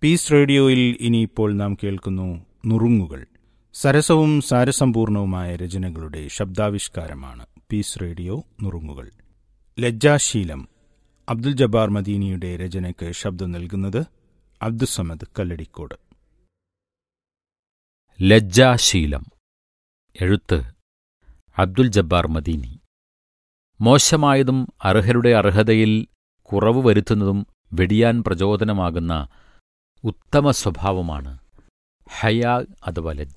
piece റേഡിയോയിൽ ഇനിയിപ്പോൾ നാം കേൾക്കുന്നു നുറുങ്ങുകൾ സരസവും സാരസമ്പൂർണവുമായ രചനകളുടെ ശബ്ദാവിഷ്കാരമാണ് പീസ് റേഡിയോ നുറുങ്ങുകൾ ലജ്ജാശീലം അബ്ദുൽ ജബ്ബാർ മദീനിയുടെ രചനയ്ക്ക് ശബ്ദം നൽകുന്നത് അബ്ദുസമദ് കല്ലടിക്കോട് ലജ്ജാശീലം എഴുത്ത് അബ്ദുൽ ജബ്ബാർ മദീനി മോശമായതും അർഹരുടെ അർഹതയിൽ കുറവ് വരുത്തുന്നതും വെടിയാൻ പ്രചോദനമാകുന്ന ഉത്തമ സ്വഭാവമാണ് ഹയാ അഥവാ ലജ്ജ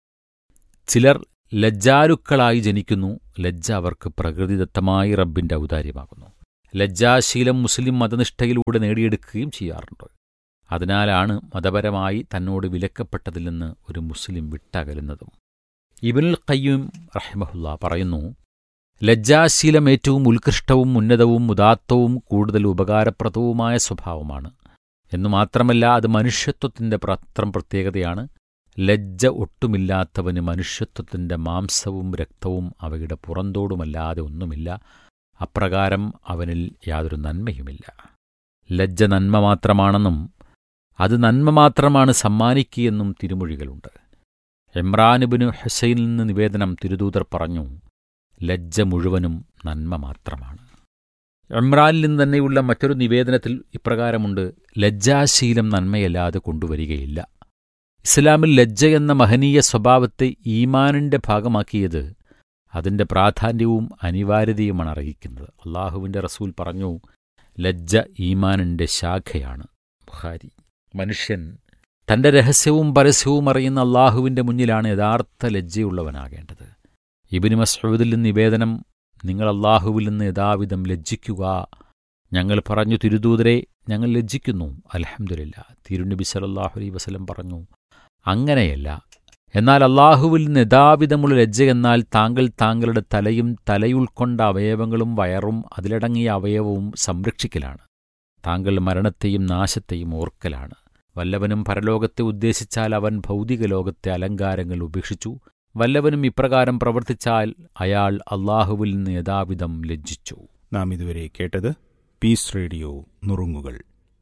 ചിലർ ലജ്ജാലുക്കളായി ജനിക്കുന്നു ലജ്ജ അവർക്ക് പ്രകൃതിദത്തമായി റബ്ബിന്റെ ഔദാര്യമാകുന്നു ലജ്ജാശീലം മുസ്ലിം മതനിഷ്ഠയിലൂടെ നേടിയെടുക്കുകയും ചെയ്യാറുണ്ട് അതിനാലാണ് മതപരമായി തന്നോട് വിലക്കപ്പെട്ടതിൽ നിന്ന് ഒരു മുസ്ലിം വിട്ടകലുന്നതും ഇബനുൽ ഖയ്യൂം റഹിമഹുല്ല പറയുന്നു ലജ്ജാശീലം ഏറ്റവും ഉത്കൃഷ്ടവും ഉന്നതവും ഉദാത്തവും കൂടുതൽ ഉപകാരപ്രദവുമായ സ്വഭാവമാണ് എന്നു മാത്രമല്ല അത് മനുഷ്യത്വത്തിന്റെ പത്രം പ്രത്യേകതയാണ് ലജ്ജ ഒട്ടുമില്ലാത്തവന് മനുഷ്യത്വത്തിന്റെ മാംസവും രക്തവും അവയുടെ പുറന്തോടുമല്ലാതെ ഒന്നുമില്ല അപ്രകാരം അവനിൽ യാതൊരു നന്മയുമില്ല ലജ്ജ നന്മ മാത്രമാണെന്നും അത് നന്മ മാത്രമാണ് സമ്മാനിക്കുകയെന്നും തിരുമൊഴികളുണ്ട് എമ്രാനുബിനു ഹുസൈനിൽ നിന്ന് നിവേദനം തിരുദൂതർ പറഞ്ഞു ലജ്ജ മുഴുവനും നന്മ മാത്രമാണ് ഇമ്രാനിൽ നിന്ന് തന്നെയുള്ള മറ്റൊരു നിവേദനത്തിൽ ഇപ്രകാരമുണ്ട് ലജ്ജാശീലം നന്മയല്ലാതെ കൊണ്ടുവരികയില്ല ഇസ്ലാമിൽ ലജ്ജ എന്ന മഹനീയ സ്വഭാവത്തെ ഈമാനിന്റെ ഭാഗമാക്കിയത് അതിന്റെ പ്രാധാന്യവും അനിവാര്യതയുമാണ് അറിയിക്കുന്നത് അള്ളാഹുവിന്റെ റസൂൽ പറഞ്ഞു ലജ്ജ ഈമാനിന്റെ ശാഖയാണ് ബുഹാരി മനുഷ്യൻ തന്റെ രഹസ്യവും പരസ്യവും അറിയുന്ന അള്ളാഹുവിന്റെ മുന്നിലാണ് യഥാർത്ഥ ലജ്ജയുള്ളവനാകേണ്ടത് ഇബിന് മസ്ഊദിൽ നിന്ന് നിവേദനം നിങ്ങൾ അള്ളാഹുവിൽ നിന്ന് യഥാവിധം ലജ്ജിക്കുക ഞങ്ങൾ പറഞ്ഞു തിരുദൂതരെ ഞങ്ങൾ ലജ്ജിക്കുന്നു അലഹമുല്ല തിരുനബി സലല്ലാഹു അലൈ വസലം പറഞ്ഞു അങ്ങനെയല്ല എന്നാൽ അള്ളാഹുവിൽ നിന്ന് യഥാവിധമുള്ള ലജ്ജ എന്നാൽ താങ്കൾ താങ്കളുടെ തലയും തലയുൾക്കൊണ്ട അവയവങ്ങളും വയറും അതിലടങ്ങിയ അവയവവും സംരക്ഷിക്കലാണ് താങ്കൾ മരണത്തെയും നാശത്തെയും ഓർക്കലാണ് വല്ലവനും പരലോകത്തെ ഉദ്ദേശിച്ചാൽ അവൻ ഭൗതിക ലോകത്തെ അലങ്കാരങ്ങൾ ഉപേക്ഷിച്ചു വല്ലവനും ഇപ്രകാരം പ്രവർത്തിച്ചാൽ അയാൾ അള്ളാഹുവിൽ നിന്ന് യഥാവിധം ലജ്ജിച്ചു നാം ഇതുവരെ കേട്ടത് പീസ് റേഡിയോ നുറുങ്ങുകൾ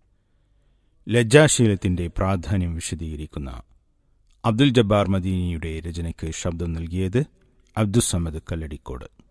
ലജ്ജാശീലത്തിന്റെ പ്രാധാന്യം വിശദീകരിക്കുന്ന അബ്ദുൽ ജബ്ബാർ മദീനിയുടെ രചനയ്ക്ക് ശബ്ദം നൽകിയത് അബ്ദുസമദ് കല്ലടിക്കോട്